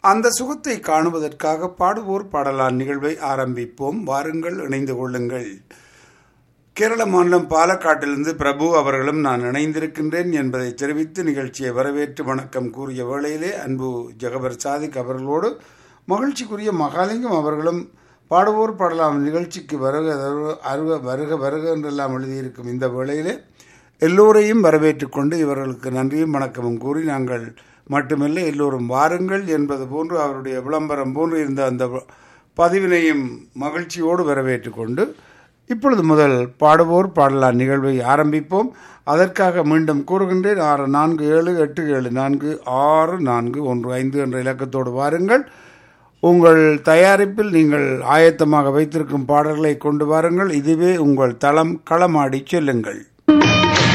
அந்த சுகத்தை காணுவதற்காக பாடுவோர் பாடலான் நிகழ்வை ஆரம்பிப்போம் வாருங்கள் இணைந்து கொள்ளுங்கள் கேரள மாநிலம் பாலக்காட்டிலிருந்து பிரபு அவர்களும் நான் இணைந்திருக்கின்றேன் என்பதை தெரிவித்து நிகழ்ச்சியை வரவேற்று வணக்கம் கூறிய வேளையிலே அன்பு ஜெகபர் சாதிக் அவர்களோடு மகிழ்ச்சிக்குரிய மகாலிங்கம் அவர்களும் பாடுவோர் பாடலாம் நிகழ்ச்சிக்கு வருக அருக வருக வருக என்றெல்லாம் எழுதியிருக்கும் இந்த வேளையிலே எல்லோரையும் வரவேற்றுக் கொண்டு இவர்களுக்கு நன்றியும் வணக்கமும் கூறி நாங்கள் மட்டுமல்ல எல்லோரும் வாருங்கள் என்பது போன்று அவருடைய விளம்பரம் போன்று இருந்த அந்த பதிவினையும் மகிழ்ச்சியோடு வரவேற்றுக் கொண்டு இப்பொழுது முதல் பாடுவோர் பாடலார் நிகழ்வை ஆரம்பிப்போம் அதற்காக மீண்டும் கூறுகின்றேன் ஆறு நான்கு ஏழு எட்டு ஏழு நான்கு ஆறு நான்கு ஒன்று ஐந்து என்ற இலக்கத்தோடு வாருங்கள் உங்கள் தயாரிப்பில் நீங்கள் ஆயத்தமாக வைத்திருக்கும் பாடல்களை கொண்டு வாருங்கள் இதுவே உங்கள் தளம் களமாடி செல்லுங்கள்